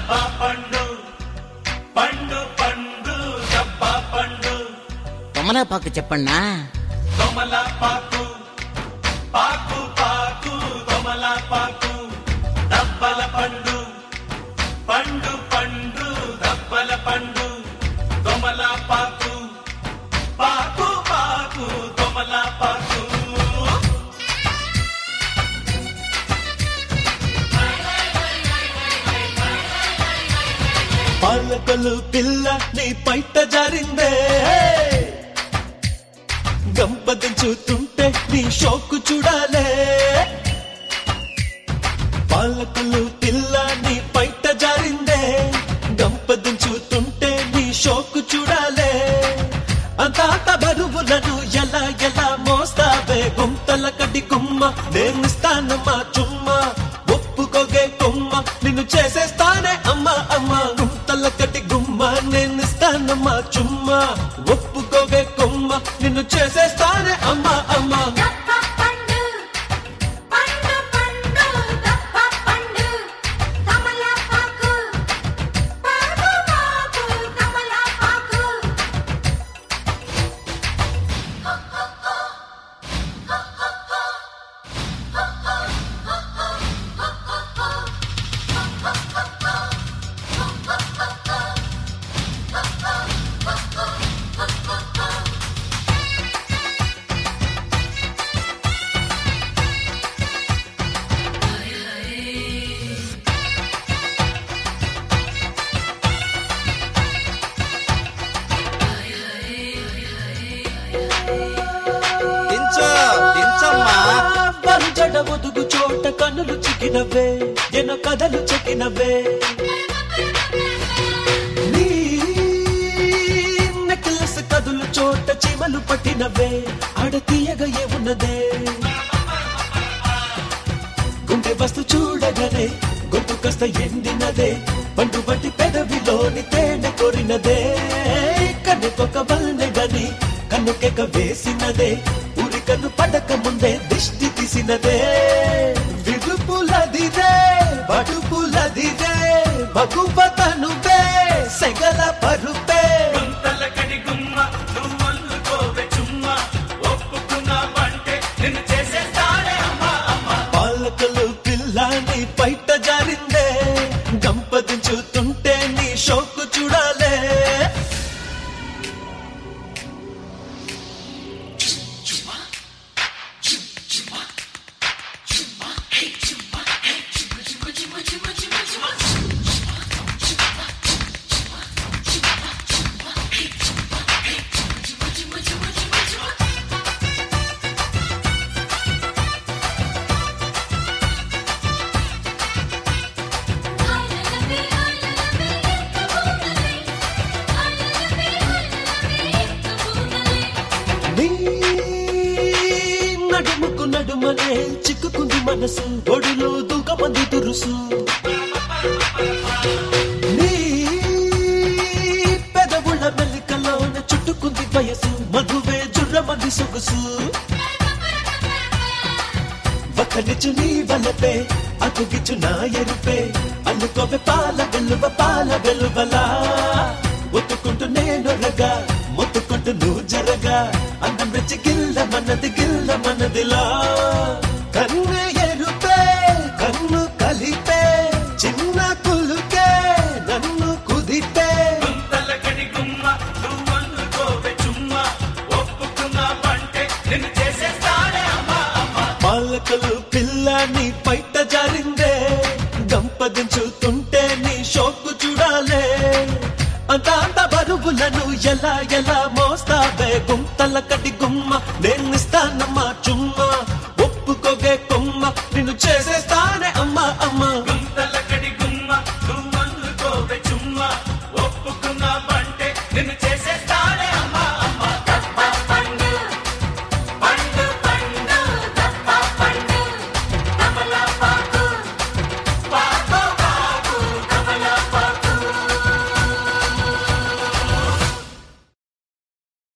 డబ్బా పండు పండు పండు డబ్బా పండు తమలపాకు చెప్పన్నా దొమల పాకు పాకు పాకు దొమల పాకు దబ్బల పండు పండు పండు దబ్బల పండు దొమల పాకు పాకు పాకు దొమల పాకు పాలకలు పిల్ల నీ పైట జారిందే గంపదించుతుంటే నీ షోకు చూడాలే పాలకలు పిల్ల నీ పైట జారిందే గంపదించుతుంటే నీ షోకు చూడాలే అంతాత బరువులను ఎలా ఎలా మోస్తావే గుంతల కడి కుమ్మ నేనిస్తానమ్మా చుమ్మా ఒప్పుకోగే కొమ్మ నిన్ను చేసేస్తానే అమ్మ అమ్మ గుంతల కటి గుమ్మ నేనిస్తానమ్మా చుమ్మా ఒప్పుకోగే కొమ్మ నిన్ను చేసేస్తానే అమ్మ అమ్మ దప్ప పండు పండు పండు దప్ప పండు తమలపాకు పాకు పాకు తమలపాకు దించు దించమ్మా పరుజడ ఒదుగు చోట కన్నులు చిక్కినవే ఎన కథలు చెక్కినవే నీ నెక్లెస్ కదులు చోట చీమలు పట్టినవే ఆడ తీయగా ఏమున్నదే గుండె వస్తు చూడగనే గొంతు కాస్త ఎండినదే పండు బట్టి పెదవిలోని తేనె కొరినదే కన్నుకొక వల్నె గని కన్నుకెక వేసినదే ఉరి కన్ను పడక ముందే దిష్టి తీసినదే విడుపులదిదే బడుపులదిదే మగుపతనువే సెగల పరుపే గుంతల కడి గుమ్మ నువ్వల్లుకోవే చుమ్మ ఒప్పుకున్నావంటే నిన్ను చేసేస్తానే అమ్మా అమ్మ పాలకలు పిల్లాని పైట జారిందే గంపదించుతుంటే నీ షోకు చూడాలే నీ నడుముకు నడుమనే చిక్కుకుంది మనసు ఒడిలో దూకమంది దురుసు నీ పెదవుల మెల్లికలోన చుట్టుకుంది వయసు మధువే జుర్రమంది సొగసు ఒకనిచ్చు నీ వలపే అతుగిచ్చు నా ఎరుపే అల్లుకోవే పాల వెలువ పాల వెలువలా ఒత్తుకుంటూ నేను రగా మొత్తుకుంటూ నువ్వు జరగా అందం రెచ్చి గిల్ల మనది గిల్ల మనదిలా కన్ను ఎరుపే కన్ను కలిపే చిన్న కులుకే నన్ను కుదిపే గుంతల కడి గుమ్మ నువ్వల్లుకోవే చుమ్మ ఒప్పుకున్నావంటే నిన్ను చేసేస్తానే అమ్మా అమ్మ పాలకలు పిల్ల నీ పైట జారిందే గంపదించుతుంటే నీ షోకు చూడాలే అంత అంత బరువులను ఎలా ఎలా మోస్తావే గుంతల కటి గుమ్మ నేను ఇస్తానమ్మ